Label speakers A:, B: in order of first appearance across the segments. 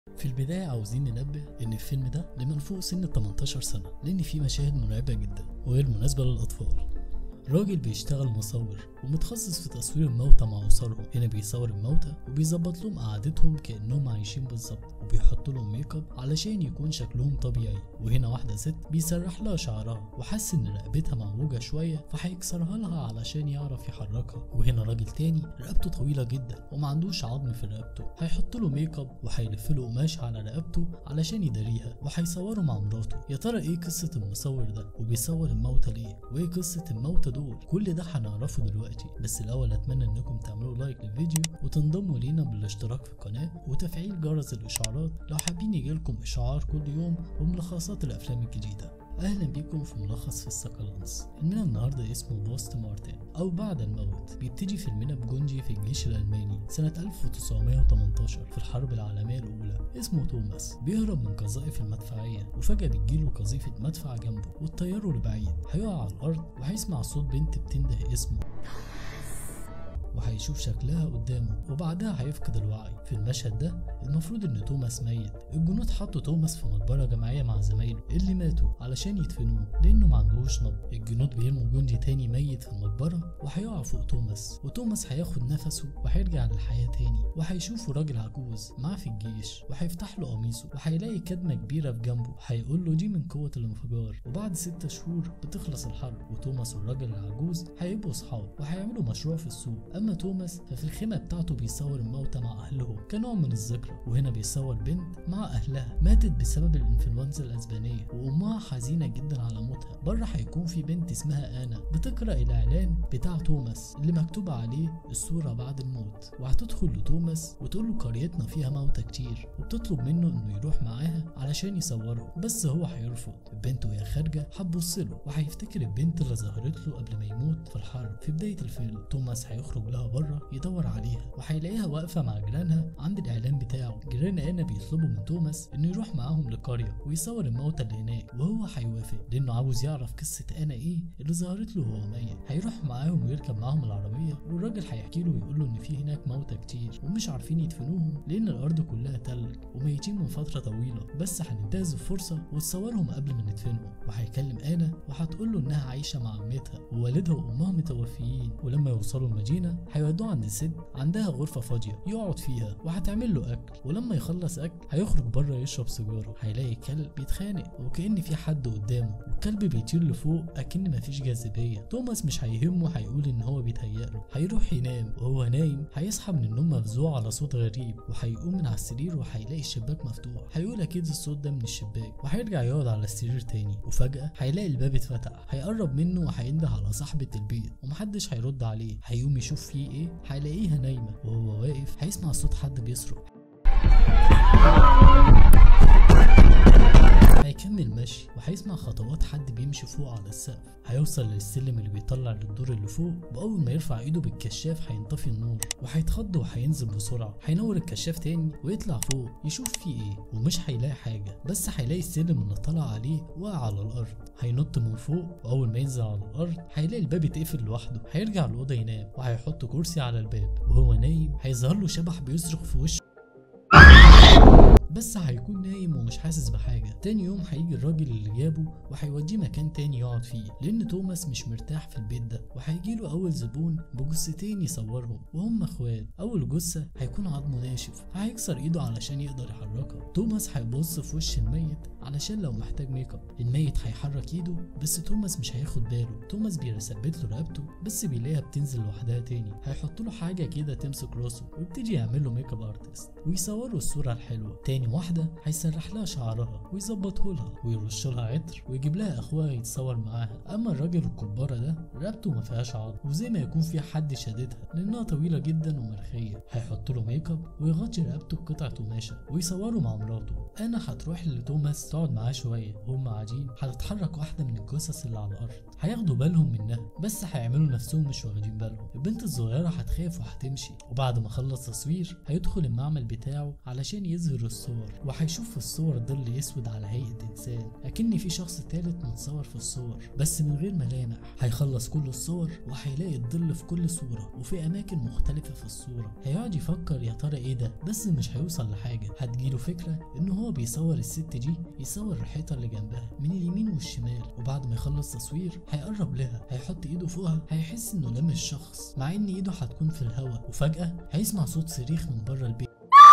A: في البداية عاوزين ننبه إن الفيلم ده لمن فوق سن ال 18 سنة لأن فيه مشاهد مرعبة جدا وغير مناسبة للأطفال راجل بيشتغل مصور ومتخصص في تصوير الموتى مع أسرهم هنا بيصور الموتى وبيظبط لهم قعدتهم كأنهم عايشين بالظبط وبيحط لهم ميك اب علشان يكون شكلهم طبيعي وهنا واحدة ست بيسرح لها شعرها وحس إن رقبتها معوجة شوية فهيكسرها لها علشان يعرف يحركها وهنا راجل تاني رقبته طويلة جدا وما عندوش عظم في رقبته هيحط له ميك اب وهيلف له قماش على رقبته علشان يداريها وهيصوره مع مراته يا ترى ايه قصة المصور ده وبيصور الموتى ليه وايه قصة الموتى دول كل ده هنعرفه دلوقتي بس الاول اتمنى انكم تعملوا لايك للفيديو وتنضموا لينا بالاشتراك في القناة وتفعيل جرس الاشعارات لو حابين يجيلكم اشعار كل يوم بملخصات الافلام الجديدة اهلا بيكم في ملخص في السكالانس فيلمنا النهارده اسمه بوست مارتن او بعد الموت بيبتدي فيلمنا بجندي في الجيش الالماني سنه 1918 في الحرب العالميه الاولى اسمه توماس بيهرب من قذائف المدفعيه وفجاه بتجيله قذيفه مدفع جنبه وتطيره لبعيد هيقع على الارض وهيسمع صوت بنت بتنده اسمه وهيشوف شكلها قدامه وبعدها هيفقد الوعي في المشهد ده المفروض ان توماس ميت الجنود حطوا توماس في مقبره جماعيه مع زمايله اللي ماتوا علشان يدفنوه لانه ما عندهوش نبض الجنود بيرموا جندي تاني ميت في المقبره وهيقع فوق توماس وتوماس هياخد نفسه وهيرجع للحياه تاني وهيشوفه راجل عجوز معاه في الجيش وهيفتح له قميصه وهيلاقي كدمه كبيره في جنبه هيقول له دي من قوه الانفجار وبعد ستة شهور بتخلص الحرب وتوماس والراجل العجوز هيبقوا صحاب وهيعملوا مشروع في السوق اما توماس ففي الخيمه بتاعته بيصور الموتى مع اهلهم كنوع من الذكرى وهنا بيصور بنت مع اهلها ماتت بسبب الانفلونزا الاسبانيه وامها حزينه جدا على موتها بره هيكون في بنت اسمها انا بتقرا الاعلان بتاع توماس اللي مكتوب عليه الصوره بعد الموت وهتدخل لتوماس وتقول له قريتنا فيها موتى كتير وبتطلب منه انه يروح معاها علشان يصوره بس هو هيرفض البنت وهي خارجه هتبص له وهيفتكر البنت اللي ظهرت له قبل ما يموت في الحرب في بدايه الفيلم توماس هيخرج لها بره يدور عليها وهيلاقيها واقفه مع جيرانها عند الاعلان بتاعه جيران انا بيطلبوا من توماس انه يروح معاهم لقريه ويصور الموتى اللي هناك وهو هيوافق لانه عاوز يعرف قصه انا ايه اللي ظهرت له وهو ميت هيروح معاهم ويركب معاهم العربيه والراجل هيحكي له ويقول له ان في هناك موتى كتير ومش عارفين يدفنوهم لان الارض كلها تلج وميتين من فتره طويله بس هننتهز الفرصه وتصورهم قبل ما ندفنهم وهيكلم انا وهتقول له انها عايشه مع عمتها ووالدها وامها متوفيين ولما يوصلوا المدينه هيودوه عند ست عندها غرفه فاضيه يقعد فيها وهتعمل له اكل ولما يخلص اكل هيخرج بره يشرب سيجاره هيلاقي كلب بيتخانق وكأن في حد قدامه والكلب بيطير لفوق اكن مفيش جاذبيه توماس مش هيهمه هيقول ان هو بيتهيأله هيروح ينام وهو نايم هيصحى من النوم مفزوع على صوت غريب وهيقوم من على السرير وهيلاقي الشباك مفتوح هيقول اكيد الصوت ده من الشباك وهيرجع يقعد على السرير تاني وفجأة هيلاقي الباب اتفتح هيقرب منه وهينده على صاحبة البيت ومحدش هيرد عليه هيقوم يشوف فيه ايه هيلاقيها نايمة وهو واقف هيسمع صوت حد بيصرخ هيكمل مشي وهيسمع خطوات حد بيمشي فوق على السقف هيوصل للسلم اللي بيطلع للدور اللي فوق واول ما يرفع ايده بالكشاف هينطفي النور وهيتخض وهينزل بسرعه هينور الكشاف تاني ويطلع فوق يشوف فيه ايه ومش هيلاقي حاجه بس هيلاقي السلم اللي طلع عليه واقع على الارض هينط من فوق واول ما ينزل على الارض هيلاقي الباب اتقفل لوحده هيرجع الاوضه ينام وهيحط كرسي على الباب وهو نايم هيظهر له شبح بيصرخ في وشه بس هيكون نايم ومش حاسس بحاجة تاني يوم هيجي الراجل اللي جابه وهيوديه مكان تاني يقعد فيه لأن توماس مش مرتاح في البيت ده وهيجيله أول زبون بجثتين يصورهم وهم اخوات أول جثة هيكون عظمه ناشف هيكسر إيده علشان يقدر يحركها توماس هيبص في وش الميت علشان لو محتاج ميك اب الميت هيحرك ايده بس توماس مش هياخد باله توماس بيثبت له رقبته بس بيلاقيها بتنزل لوحدها تاني هيحط له حاجة كده تمسك راسه ويبتدي يعمل له ميك اب ارتست ويصوروا الصورة الحلوة تاني واحدة هيسرح لها شعرها ويظبطه لها ويرش لها عطر ويجيب لها اخوها يتصور معاها اما الراجل الكبارة ده رقبته ما فيهاش عظم وزي ما يكون في حد شاددها لانها طويلة جدا ومرخية هيحط له ميك اب ويغطي رقبته بقطعة قماشة ويصوروا مع مراته انا هتروح لتوماس تقعد معاه شوية وهم قاعدين هتتحرك واحدة من الجثث اللي على الارض هياخدوا بالهم منها بس هيعملوا نفسهم مش واخدين بالهم البنت الصغيرة هتخاف وهتمشي وبعد ما خلص تصوير هيدخل المعمل بتاعه علشان يظهر الصور وهيشوف في الصور هيصور ظل يسود على هيئة إنسان أكن في شخص تالت متصور في الصور بس من غير ملامح هيخلص كل الصور وهيلاقي الظل في كل صورة وفي أماكن مختلفة في الصورة هيقعد يفكر يا ترى إيه ده بس مش هيوصل لحاجة هتجيله فكرة إن هو بيصور الست دي يصور الحيطة اللي جنبها من اليمين والشمال وبعد ما يخلص تصوير هيقرب لها هيحط إيده فوقها هيحس إنه لمس الشخص مع إن إيده هتكون في الهواء وفجأة هيسمع صوت صريخ من بره البيت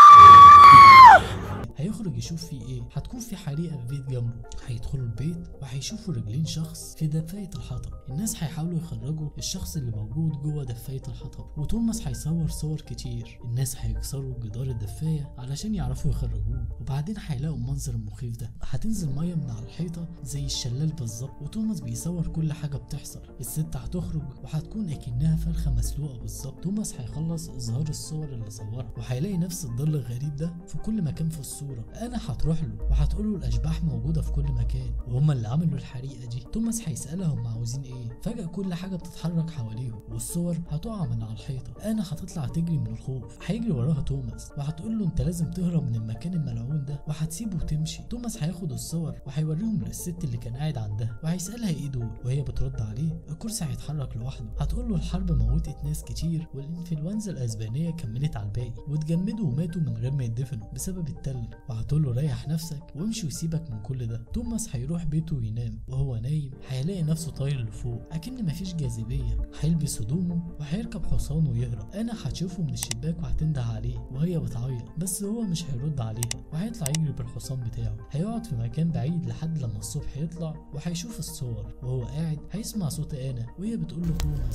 A: هيخرج يشوف فيه ايه هتكون في حريقه في بيت جنبه هيدخلوا البيت وهيشوفوا رجلين شخص في دفايه الحطب الناس هيحاولوا يخرجوا الشخص اللي موجود جوه دفايه الحطب وتوماس هيصور صور كتير الناس هيكسروا جدار الدفايه علشان يعرفوا يخرجوه وبعدين هيلاقوا المنظر المخيف ده هتنزل ميه من على الحيطه زي الشلال بالظبط وتوماس بيصور كل حاجه بتحصل الست هتخرج وهتكون اكنها فرخه مسلوقه بالظبط توماس هيخلص اظهار الصور اللي صورها وهيلاقي نفس الظل الغريب ده في كل مكان في الصوره انا هتروح له وهتقول له الاشباح موجوده في كل مكان وهم اللي عملوا الحريقه دي توماس هيسالها هم عاوزين ايه فجاه كل حاجه بتتحرك حواليهم والصور هتقع من على الحيطه انا هتطلع تجري من الخوف هيجري وراها توماس وهتقول له انت لازم تهرب من المكان الملعون ده وهتسيبه وتمشي توماس هياخد الصور وهيوريهم للست اللي كان قاعد عندها وهيسالها ايه دول وهي بترد عليه الكرسي هيتحرك لوحده هتقول له الحرب موتت ناس كتير والانفلونزا الاسبانيه كملت على الباقي واتجمدوا وماتوا من غير ما يدفنوا بسبب التلج وهتقول له ريح نفسك وامشي وسيبك من كل ده توماس هيروح بيته وينام وهو نايم هيلاقي نفسه طاير لفوق اكن مفيش جاذبيه هيلبس هدومه وهيركب حصانه ويهرب انا هتشوفه من الشباك وهتنده عليه وهي بتعيط بس هو مش هيرد عليها وهيطلع يجري بالحصان بتاعه هيقعد في مكان بعيد لحد لما الصبح يطلع وهيشوف الصور وهو قاعد هيسمع صوت انا وهي بتقول له توماس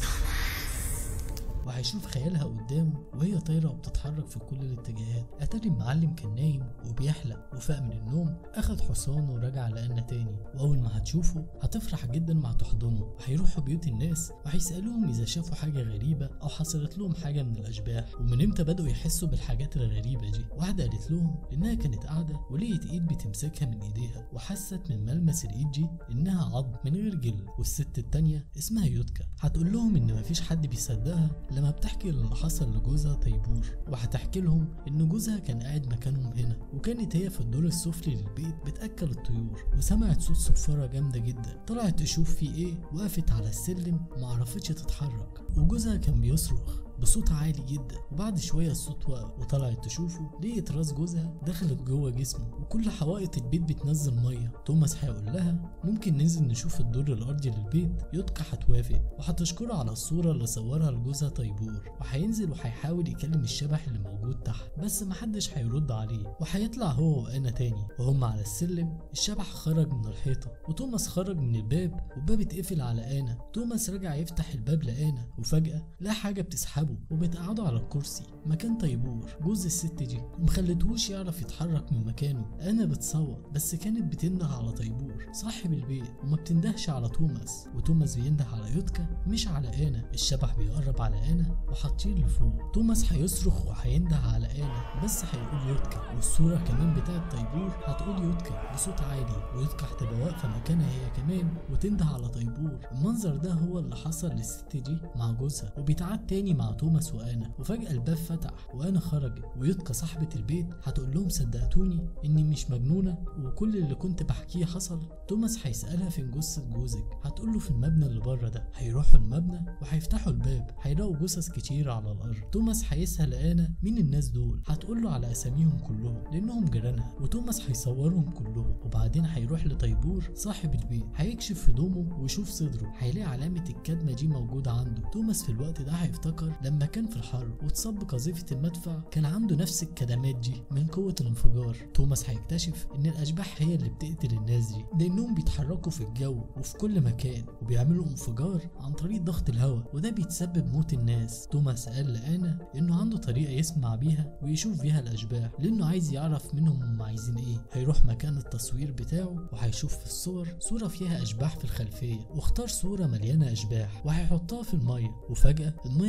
A: وهيشوف خيالها قدامه وهي طايرة وبتتحرك في كل الاتجاهات أتاري المعلم كان نايم وبيحلم وفاق من النوم أخد حصانه ورجع لأنا تاني وأول ما هتشوفه هتفرح جدا مع تحضنه وهيروحوا بيوت الناس وهيسألوهم إذا شافوا حاجة غريبة أو حصلت لهم حاجة من الأشباح ومن إمتى بدأوا يحسوا بالحاجات الغريبة دي واحدة قالت لهم إنها كانت قاعدة ولقيت إيد بتمسكها من إيديها وحست من ملمس الإيد دي إنها عظم من غير جلد والست التانية اسمها يوتكا هتقول لهم إن مفيش حد بيصدقها لما بتحكي اللي حصل لجوزها تيبور وهتحكي لهم ان جوزها كان قاعد مكانهم هنا وكانت هي في الدور السفلي للبيت بتاكل الطيور وسمعت صوت صفاره جامده جدا طلعت تشوف في ايه وقفت على السلم معرفتش تتحرك وجوزها كان بيصرخ بصوت عالي جدا وبعد شوية الصوت وقف وطلعت تشوفه لقيت راس جوزها دخلت جوه جسمه وكل حوائط البيت بتنزل مية توماس هيقول لها ممكن ننزل نشوف الدور الأرضي للبيت يوتكا هتوافق وهتشكره على الصورة اللي صورها لجوزها طيبور وهينزل وهيحاول يكلم الشبح اللي موجود تحت بس محدش هيرد عليه وهيطلع هو وأنا تاني وهم على السلم الشبح خرج من الحيطة وتوماس خرج من الباب والباب اتقفل على أنا توماس رجع يفتح الباب لأنا وفجأة لا حاجة بتسحبه وبتقعدوا على الكرسي مكان طيبور جوز الست دي ومخلتهوش يعرف يتحرك من مكانه انا بتصوت بس كانت بتنده على طيبور صاحب البيت وما بتندهش على توماس وتوماس بينده على يوتكا مش على انا الشبح بيقرب على انا وهتطير لفوق توماس هيصرخ وهينده على انا بس هيقول يوتكا والصوره كمان بتاعت طيبور هتقول يوتكا بصوت عالي ويوتكا هتبقى واقفه مكانها هي كمان وتنده على طيبور المنظر ده هو اللي حصل للست دي مع جوزها وبيتعاد تاني مع توماس وانا وفجاه الباب فتح وانا خرجت ويوتكا صاحبه البيت هتقول لهم صدقتوني اني مش مجنونه وكل اللي كنت بحكيه حصل توماس هيسالها فين جثه جوزك هتقول له في المبنى اللي بره ده هيروحوا المبنى وهيفتحوا الباب هيلاقوا جثث كتير على الارض توماس هيسال انا مين الناس دول هتقول له على اساميهم كلهم لانهم جيرانها وتوماس هيصورهم كلهم وبعدين هيروح لطيبور صاحب البيت هيكشف هدومه ويشوف صدره هيلاقي علامه الكدمه دي موجوده عنده توماس في الوقت ده هيفتكر لما كان في الحرب واتصاب بقذيفه المدفع كان عنده نفس الكدمات دي من قوه الانفجار توماس هيكتشف ان الاشباح هي اللي بتقتل الناس دي لانهم بيتحركوا في الجو وفي كل مكان وبيعملوا انفجار عن طريق ضغط الهواء وده بيتسبب موت الناس توماس قال لأنا انه عنده طريقه يسمع بيها ويشوف بيها الاشباح لانه عايز يعرف منهم هم عايزين ايه هيروح مكان التصوير بتاعه وهيشوف في الصور صوره فيها اشباح في الخلفيه واختار صوره مليانه اشباح وهيحطها في الميه وفجاه الميه هترتفع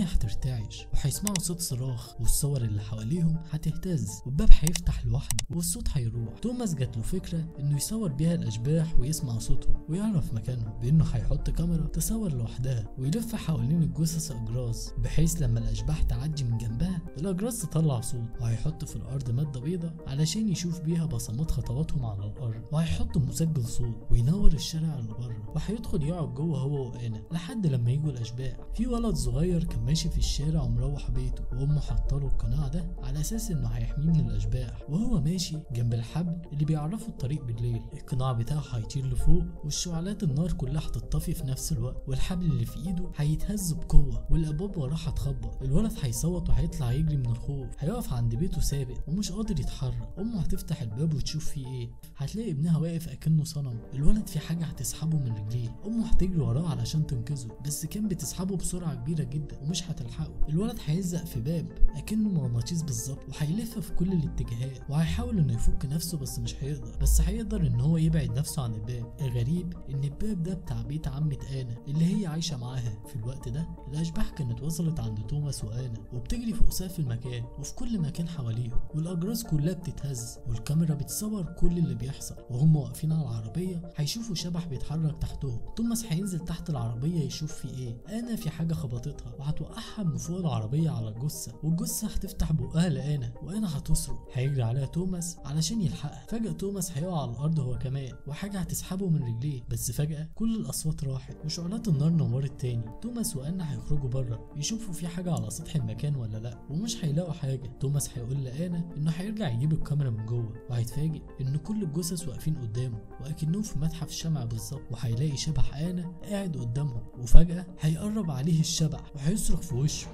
A: هترتعش وهيسمعوا صوت صراخ والصور اللي حواليهم هتهتز والباب هيفتح لوحده والصوت هيروح توماس جات له فكرة انه يصور بيها الاشباح ويسمع صوتهم ويعرف مكانهم بانه هيحط كاميرا تصور لوحدها ويلف حوالين الجثث اجراس بحيث لما الاشباح تعدي من جنبها الاجراس تطلع صوت وهيحط في الارض مادة بيضة علشان يشوف بيها بصمات خطواتهم على الارض وهيحط مسجل صوت وينور الشارع اللي بره وهيدخل يقعد جوه هو وانا لحد لما يجوا الاشباح في ولد صغير كان ماشي في الشارع ومروح بيته وامه حاطه القناع ده على اساس انه هيحميه من الاشباح وهو ماشي جنب الحبل اللي بيعرفوا الطريق بالليل القناع بتاعه هيطير لفوق والشعلات النار كلها هتطفي في نفس الوقت والحبل اللي في ايده هيتهز بقوه والابواب وراه هتخبط الولد هيصوت وهيطلع يجري من الخوف هيقف عند بيته ثابت ومش قادر يتحرك امه هتفتح الباب وتشوف فيه ايه هتلاقي ابنها واقف اكنه صنم الولد في حاجه هتسحبه من رجليه امه هتجري وراه علشان تنقذه بس كان بتسحبه بسرعه كبيره جدا ومش هتلحقه الولد هيلزق في باب اكنه مغناطيس بالظبط وهيلف في كل الاتجاهات وهيحاول انه يفك نفسه بس مش هيقدر بس هيقدر ان هو يبعد نفسه عن الباب الغريب ان الباب ده بتاع بيت عمة انا اللي هي عايشه معاها في الوقت ده الاشباح كانت وصلت عند توماس وانا وبتجري فوق سقف المكان وفي كل مكان حواليهم والاجراس كلها بتتهز والكاميرا بتصور كل اللي بيحصل وهم واقفين على العربيه هيشوفوا شبح بيتحرك تحتهم توماس هينزل تحت العربيه يشوف في ايه انا في حاجه خبطتها وهتوقعها من فوق العربيه على الجثه والجثه هتفتح بقها لانا وانا هتصرخ هيجري عليها توماس علشان يلحقها فجاه توماس هيقع على الارض هو كمان وحاجه هتسحبه من رجليه بس فجاه كل الاصوات راحت وشعلات النار نورت تاني توماس وانا هيخرجوا بره يشوفوا في حاجه على سطح المكان ولا لا ومش هيلاقوا حاجه توماس هيقول لانا انه هيرجع يجيب الكاميرا من جوه وهيتفاجئ ان كل الجثث واقفين قدامه واكنهم في متحف الشمع بالظبط وهيلاقي شبح انا قاعد قدامهم وفجاه هيقرب عليه الشبح وهيصرخ في وشه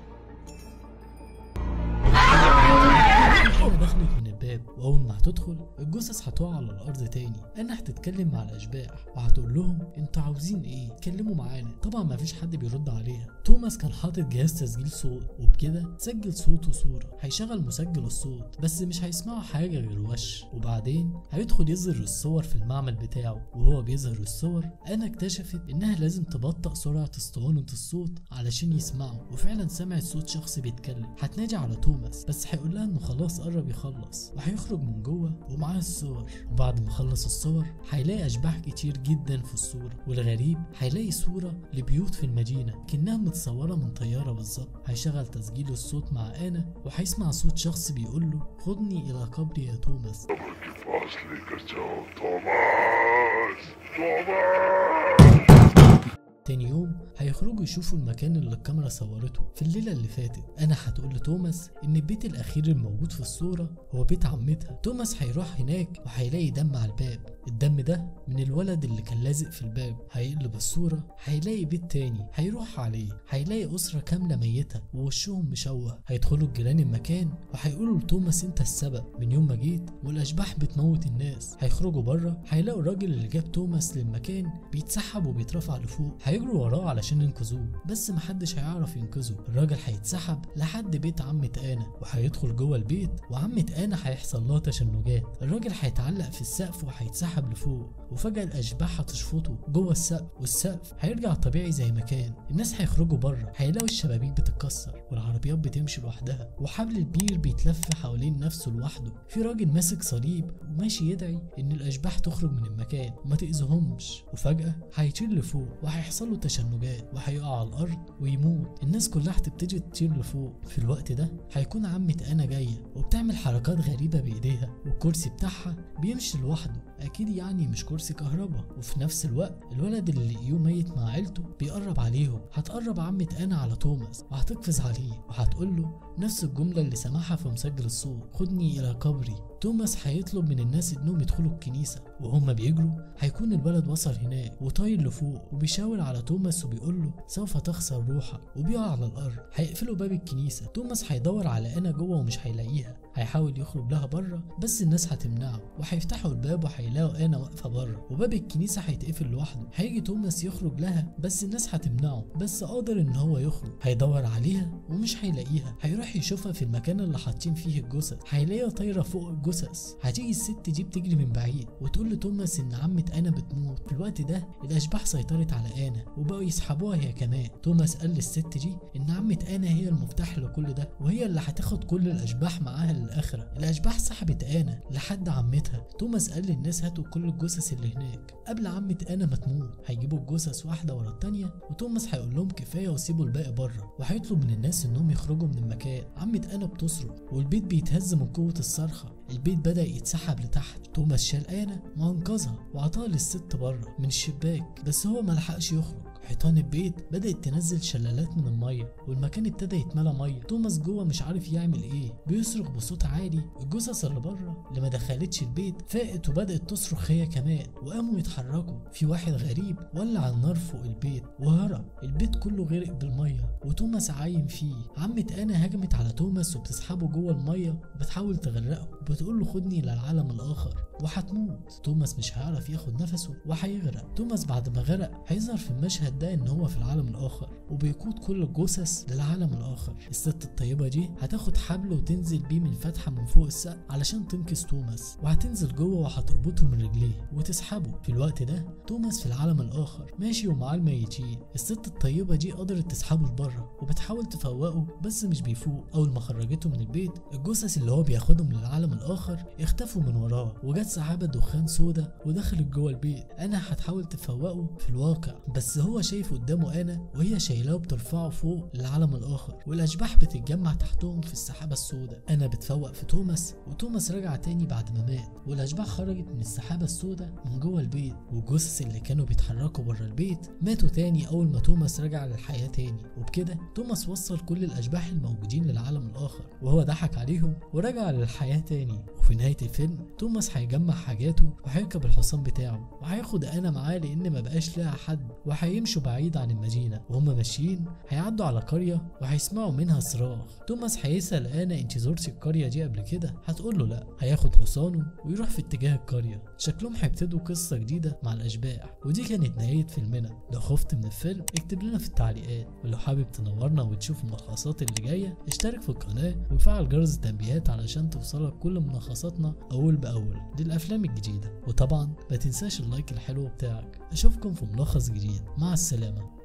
A: انا دخلت من الباب واول ما هتدخل الجثث هتقع على الارض تاني انا هتتكلم مع الاشباح وهتقول لهم انتوا عاوزين ايه اتكلموا معانا طبعا ما فيش حد بيرد عليها توماس كان حاطط جهاز تسجيل صوت وبكده سجل صوت وصوره هيشغل مسجل الصوت بس مش هيسمعوا حاجه غير وش وبعدين هيدخل يظهر الصور في المعمل بتاعه وهو بيظهر الصور انا اكتشفت انها لازم تبطأ سرعه اسطوانه الصوت علشان يسمعوا وفعلا سمعت صوت شخص بيتكلم هتنادي على توماس بس هيقول لها انه خلاص قرب يخلص وهيخرج من جوه ومعاه الصور وبعد ما خلص الصور هيلاقي اشباح كتير جدا في الصوره والغريب هيلاقي صوره لبيوت في المدينه كانها متصوره من طياره بالظبط هيشغل تسجيل الصوت مع انا وهيسمع صوت شخص بيقول له خدني الى قبري يا توماس
B: que faz ligação. Thomas! Thomas!
A: تاني يوم هيخرجوا يشوفوا المكان اللي الكاميرا صورته في الليلة اللي فاتت أنا هتقول لتوماس إن البيت الأخير الموجود في الصورة هو بيت عمتها توماس هيروح هناك وهيلاقي دم على الباب الدم ده من الولد اللي كان لازق في الباب هيقلب الصورة هيلاقي بيت تاني هيروح عليه هيلاقي أسرة كاملة ميتة ووشهم مشوه هيدخلوا الجيران المكان وهيقولوا لتوماس انت السبب من يوم ما جيت والأشباح بتموت الناس هيخرجوا بره هيلاقوا الراجل اللي جاب توماس للمكان بيتسحب وبيترفع لفوق هيجروا وراه علشان ينقذوه بس محدش هيعرف ينقذه الراجل هيتسحب لحد بيت عمة أنا وهيدخل جوه البيت وعمة أنا هيحصل لها تشنجات الراجل هيتعلق في السقف وهيتسحب لفوق وفجأة الأشباح هتشفطه جوه السقف والسقف هيرجع طبيعي زي ما كان الناس هيخرجوا بره هيلاقوا الشبابيك بتتكسر والعربيات بتمشي لوحدها وحبل البير بيتلف حوالين نفسه لوحده في راجل ماسك صليب وماشي يدعي ان الاشباح تخرج من المكان وما تاذيهمش وفجاه هيطير لفوق وهيحصل له تشنجات وهيقع على الارض ويموت الناس كلها هتبتدي تطير لفوق في الوقت ده هيكون عمة انا جايه وبتعمل حركات غريبه بايديها والكرسي بتاعها بيمشي لوحده اكيد يعني مش كرسي كهرباء وفي نفس الوقت الولد اللي لقيوه ميت مع عيلته بيقرب عليهم هتقرب عمة انا على توماس وهتقفز عليه وهتقول له نفس الجملة اللي سمعها في مسجل الصوت خدني إلى قبري توماس هيطلب من الناس انهم يدخلوا الكنيسة وهم بيجروا هيكون الولد وصل هناك وطاير لفوق وبيشاور على توماس وبيقول له سوف تخسر روحك وبيقع على الأرض هيقفلوا باب الكنيسة توماس هيدور على أنا جوه ومش هيلاقيها هيحاول يخرج لها بره بس الناس هتمنعه وهيفتحوا الباب وهيلاقوا انا واقفه بره وباب الكنيسه هيتقفل لوحده هيجي توماس يخرج لها بس الناس هتمنعه بس قادر ان هو يخرج هيدور عليها ومش هيلاقيها هيروح رايح يشوفها في المكان اللي حاطين فيه الجثث هيلاقيها طايره فوق الجثث هتيجي الست دي بتجري من بعيد وتقول لتوماس ان عمة انا بتموت في الوقت ده الاشباح سيطرت على انا وبقوا يسحبوها هي كمان توماس قال للست دي ان عمة انا هي المفتاح لكل ده وهي اللي هتاخد كل الاشباح معاها للاخره الاشباح سحبت انا لحد عمتها توماس قال للناس هاتوا كل الجثث اللي هناك قبل عمة انا ما تموت هيجيبوا الجثث واحده ورا التانيه وتوماس هيقول لهم كفايه وسيبوا الباقي بره وهيطلب من الناس انهم يخرجوا من المكان عمة انا بتصرخ والبيت بيتهز من قوه الصرخه البيت بدأ يتسحب لتحت توماس شال آنا وأنقذها وعطاها للست بره من الشباك بس هو ملحقش يخرج حيطان البيت بدأت تنزل شلالات من المية والمكان ابتدى يتملى مية توماس جوه مش عارف يعمل ايه بيصرخ بصوت عالي الجثث اللي بره اللي ما دخلتش البيت فاقت وبدأت تصرخ هي كمان وقاموا يتحركوا في واحد غريب ولع النار فوق البيت وهرب البيت كله غرق بالمية وتوماس عايم فيه عمة انا هجمت على توماس وبتسحبه جوه المية وبتحاول تغرقه وبتقول له خدني للعالم الآخر وهتموت توماس مش هيعرف ياخد نفسه وهيغرق توماس بعد ما غرق هيظهر في المشهد ده ان هو في العالم الاخر وبيقود كل الجثث للعالم الاخر الست الطيبه دي هتاخد حبل وتنزل بيه من فتحه من فوق السقف علشان تنقذ توماس وهتنزل جوه وهتربطه من رجليه وتسحبه في الوقت ده توماس في العالم الاخر ماشي ومعاه الميتين الست الطيبه دي قدرت تسحبه لبره وبتحاول تفوقه بس مش بيفوق اول ما خرجته من البيت الجثث اللي هو بياخدهم للعالم الاخر اختفوا من وراه وجت سحابه دخان سودا ودخلت جوه البيت انا هتحاول تفوقه في الواقع بس هو شايف قدامه انا وهي شايلاه وبترفعه فوق للعالم الاخر والاشباح بتتجمع تحتهم في السحابه السوداء انا بتفوق في توماس وتوماس رجع تاني بعد ما مات والاشباح خرجت من السحابه السوداء من جوه البيت والجثث اللي كانوا بيتحركوا بره البيت ماتوا تاني اول ما توماس رجع للحياه تاني وبكده توماس وصل كل الاشباح الموجودين للعالم الاخر وهو ضحك عليهم ورجع للحياه تاني وفي نهايه الفيلم توماس هيجمع حاجاته وهيركب الحصان بتاعه وهياخد انا معاه لان ما بقاش لها حد وهيمشوا بعيد عن المدينه وهم ماشيين هيعدوا على قريه وهيسمعوا منها صراخ توماس هيسال انا انت زرتي القريه دي قبل كده هتقول له لا هياخد حصانه ويروح في اتجاه القريه شكلهم هيبتدوا قصه جديده مع الاشباح ودي كانت نهايه فيلمنا لو خفت من الفيلم اكتب لنا في التعليقات ولو حابب تنورنا وتشوف الملخصات اللي جايه اشترك في القناه وفعل جرس التنبيهات علشان توصلك كل ملخصاتنا اول باول للافلام الجديده وطبعا ما تنساش اللايك الحلو بتاعك اشوفكم في ملخص جديد مع السلامه